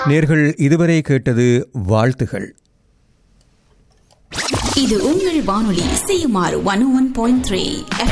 நேர்கள் இதுவரை கேட்டது வாழ்த்துகள் இது உங்கள் வானொலி CMR one one point three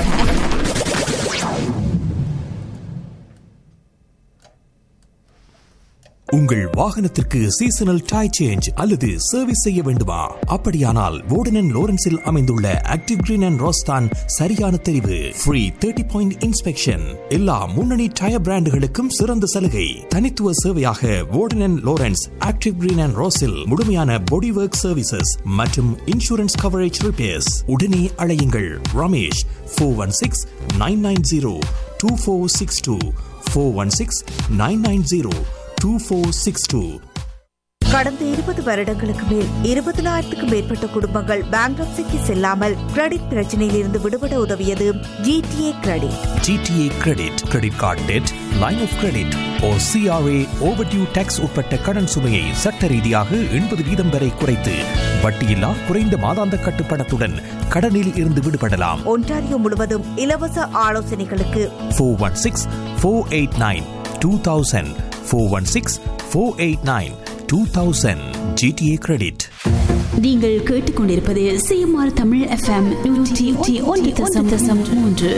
உங்கள் வாகனத்திற்கு சீசனல் டை சேஞ்ச் அல்லது சர்வீஸ் செய்ய வேண்டுமா அப்படியானால் வோர்டன் லோரன்ஸில் அமைந்துள்ள ஆக்டிவ் கிரீன் அண்ட் ரோஸ்தான் சரியான தெரிவு ஃப்ரீ தேர்ட்டி பாயிண்ட் இன்ஸ்பெக்ஷன் எல்லா முன்னணி டயர் பிராண்டுகளுக்கும் சிறந்த சலுகை தனித்துவ சேவையாக Warden Lawrence active green and ரோஸில் முழுமையான பாடி ஒர்க் சர்வீசஸ் மற்றும் இன்சூரன்ஸ் கவரேஜ் ரிப்பேர்ஸ் உடனே அழையுங்கள் Ramesh four one six nine nine zero two four six two four one six nine nine zero two four six two கடந்த இருபது வருடங்களுக்கு மேல் இருபதனாயிரத்துக்கும் மேற்பட்ட குடும்பங்கள் பேங்க்ரப்சிக்கு செல்லாமல் கிரெடிட் பிரச்சனையில் இருந்து விடுபட உதவியது GTA credit GTA credit credit card debt line of credit ஓ சிஆர்ஏ ஓவர்டியூ டேக்ஸ் உட்பட்ட கடன் சுமையை சட்ட ரீதியாக எண்பது வீதம் வரை குறைத்து வட்டியில்லா குறைந்த மாதாந்த கட்டுப்பணத்துடன் கடனில் இருந்து விடுபடலாம் ஒன்டாரியோ முழுவதும் இலவச ஆலோசனைகளுக்கு four one six four eight nine two thousand four one six four eight nine two thousand GTA credit நீங்கள் கேட்டுக்கொண்டிருப்பது சிஎம்ஆர் தமிழ் எஃப்எம் நூற்றி ஒன்று தசம் தசம் மூன்று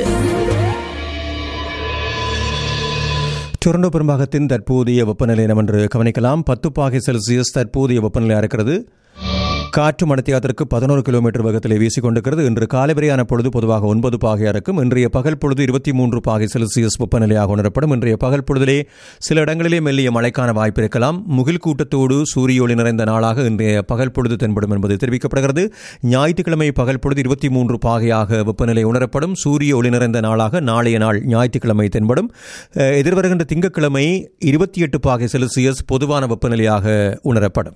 டொரண்டோ பெரும்பாகத்தின் தற்போதைய வெப்பநிலை என்னவென்று கவனிக்கலாம் பத்து பாகை செல்சியஸ் தற்போதைய வெப்பநிலையாக இருக்கிறது காற்று மணத்தியாத்திற்கு பதினோரு கிலோமீட்டர் வேகத்தில் வீசிக்கொண்டிருக்கிறது இன்று காலை வரையான பொழுது பொதுவாக ஒன்பது பாகையாக இருக்கும் இன்றைய பகல் பொழுது இருபத்தி மூன்று பாகை செல்சியஸ் வெப்பநிலையாக உணரப்படும் இன்றைய பகல் பொழுதிலே சில இடங்களிலே மெல்லிய மழைக்கான வாய்ப்பு இருக்கலாம் முகில் கூட்டத்தோடு சூரிய ஒளி நிறைந்த நாளாக இன்றைய பகல் பொழுது தென்படும் என்பது தெரிவிக்கப்படுகிறது ஞாயிற்றுக்கிழமை பகல் பொழுது இருபத்தி மூன்று பாகையாக வெப்பநிலை உணரப்படும் சூரிய ஒளி நிறைந்த நாளாக நாளைய நாள் ஞாயிற்றுக்கிழமை தென்படும் அஹ், எதிர்வருகின்ற திங்கட்கிழமை இருபத்தி எட்டு பாகை செல்சியஸ் பொதுவான வெப்பநிலையாக உணரப்படும்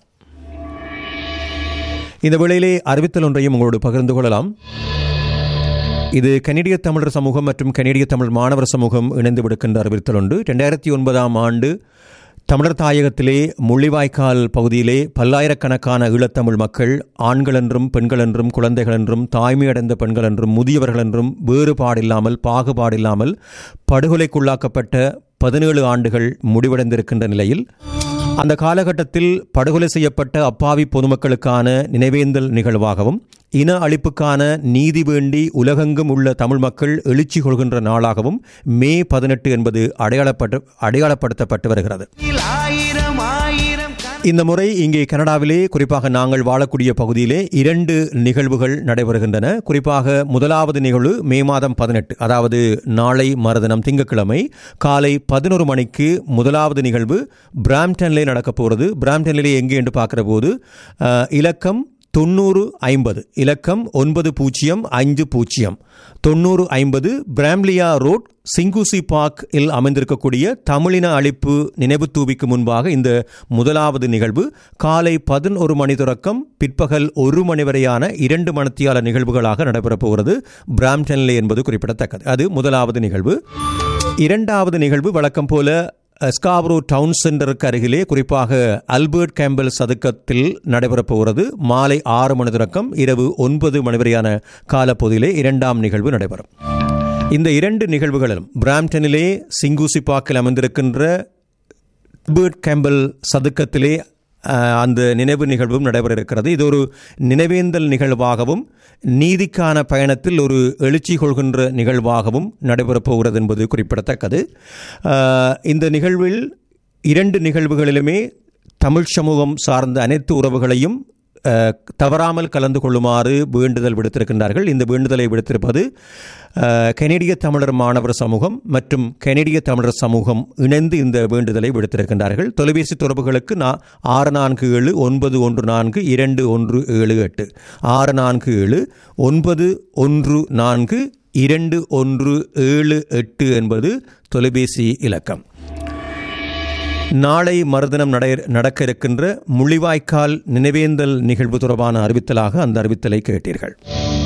இந்த வேளையிலே அறிவித்தல் ஒன்றையும் உங்களோடு பகிர்ந்து கொள்ளலாம் இது கனடிய தமிழர் சமூகம் மற்றும் கனடிய தமிழ் மாணவர் சமூகம் இணைந்து விடுக்கின்ற அறிவித்தல் ஒன்று ரெண்டாயிரத்தி ஒன்பதாம் ஆண்டு தமிழர் தாயகத்திலே முள்ளிவாய்க்கால் பகுதியிலே பல்லாயிரக்கணக்கான ஈழத்தமிழ் மக்கள் ஆண்கள் என்றும் பெண்கள் என்றும் குழந்தைகள் என்றும் தாய்மையடைந்த பெண்கள் என்றும் முதியவர்கள் என்றும் வேறுபாடில்லாமல் பாகுபாடில்லாமல் படுகொலைக்குள்ளாக்கப்பட்ட பதினேழு ஆண்டுகள் முடிவடைந்திருக்கின்ற நிலையில் அந்த காலகட்டத்தில் படுகொலை செய்யப்பட்ட அப்பாவி பொதுமக்களுக்கான நினைவேந்தல் நிகழ்வாகவும் இன அழிப்புக்கான நீதி வேண்டி உலகெங்கும் உள்ள தமிழ் மக்கள் எழுச்சி கொள்கின்ற நாளாகவும் மே பதினெட்டு என்பது அடையாளப்பட்டு அடையாளப்படுத்தப்பட்டு வருகிறது இந்த முறை இங்கே கனடாவிலே குறிப்பாக நாங்கள் வாழக்கூடிய பகுதியிலே இரண்டு நிகழ்வுகள் நடைபெறுகின்றன குறிப்பாக முதலாவது நிகழ்வு மே மாதம் பதினெட்டு அதாவது நாளை மறுதினம் திங்கட்கிழமை காலை பதினோரு மணிக்கு முதலாவது நிகழ்வு பிராம்டன்லே நடக்கப் போகிறது பிராம்டன்லே எங்கே என்று பார்க்கிற போது அஹ், இலக்கம் தொண்ணூறு ஐம்பது இலக்கம் ஒன்பது பூஜ்ஜியம் ஐந்து பூஜ்ஜியம் தொண்ணூறு ஐம்பது பிராம்லியா ரோட் சிங்குசி பார்க் இல் அமைந்திருக்கக்கூடிய தமிழின அழிப்பு நினைவு தூவிக்கு முன்பாக இந்த முதலாவது நிகழ்வு காலை பதினொரு மணி தொடக்கம் பிற்பகல் ஒரு மணி வரையான இரண்டு மணித்தியால நிகழ்வுகளாக நடைபெறப் போகிறது பிராம்டன்லே என்பது குறிப்பிடத்தக்கது அது முதலாவது நிகழ்வு இரண்டாவது நிகழ்வு வழக்கம் போல ஸ்காப்ரோ டவுன் சென்டருக்கு அருகிலே குறிப்பாக அல்பர்ட் கேம்பல் சதுக்கத்தில் நடைபெறப் போகிறது மாலை ஆறு மணி தொடக்கம் இரவு ஒன்பது மணி வரையான காலப்பகுதியிலே இரண்டாம் நிகழ்வு நடைபெறும் இந்த இரண்டு நிகழ்வுகளிலும் பிராம்டனிலே சிங்கூசி பார்க்கில் அமைந்திருக்கின்ற அல்பர்ட் கேம்பல் சதுக்கத்திலே அஹ், அந்த நினைவு நிகழ்வும் நடைபெற இருக்கிறது இது ஒரு நினைவேந்தல் நிகழ்வாகவும் நீதிக்கான பயணத்தில் ஒரு எழுச்சி கொள்கின்ற நிகழ்வாகவும் நடைபெறப் போகிறது என்பது குறிப்பிடத்தக்கது அஹ், இந்த நிகழ்வில் இரண்டு நிகழ்வுகளிலுமே தமிழ் சமூகம் சார்ந்த அனைத்து உறவுகளையும் அஹ், தவறாமல் கலந்து கொள்ளுமாறு வேண்டுதல் விடுத்திருக்கின்றார்கள் இந்த வேண்டுதலை விடுத்திருப்பது அஹ், கனடிய தமிழர் மாணவர் சமூகம் மற்றும் கனடிய தமிழர் சமூகம் இணைந்து இந்த வேண்டுதலை விடுத்திருக்கின்றார்கள் தொலைபேசி தொடர்புகளுக்கு நான் ஆறு நான்கு ஏழு ஒன்பது ஒன்று நான்கு இரண்டு ஒன்று ஏழு எட்டு ஆறு நான்கு ஏழு ஒன்பது ஒன்று நான்கு இரண்டு ஒன்று ஏழு எட்டு என்பது தொலைபேசி இலக்கம் நாளை மறுதினம் நடை நடக்க இருக்கின்ற முள்ளிவாய்க்கால் நினைவேந்தல் நிகழ்வு தொடர்பான அறிவித்தலாக அந்த அறிவித்தலை கேட்டீர்கள்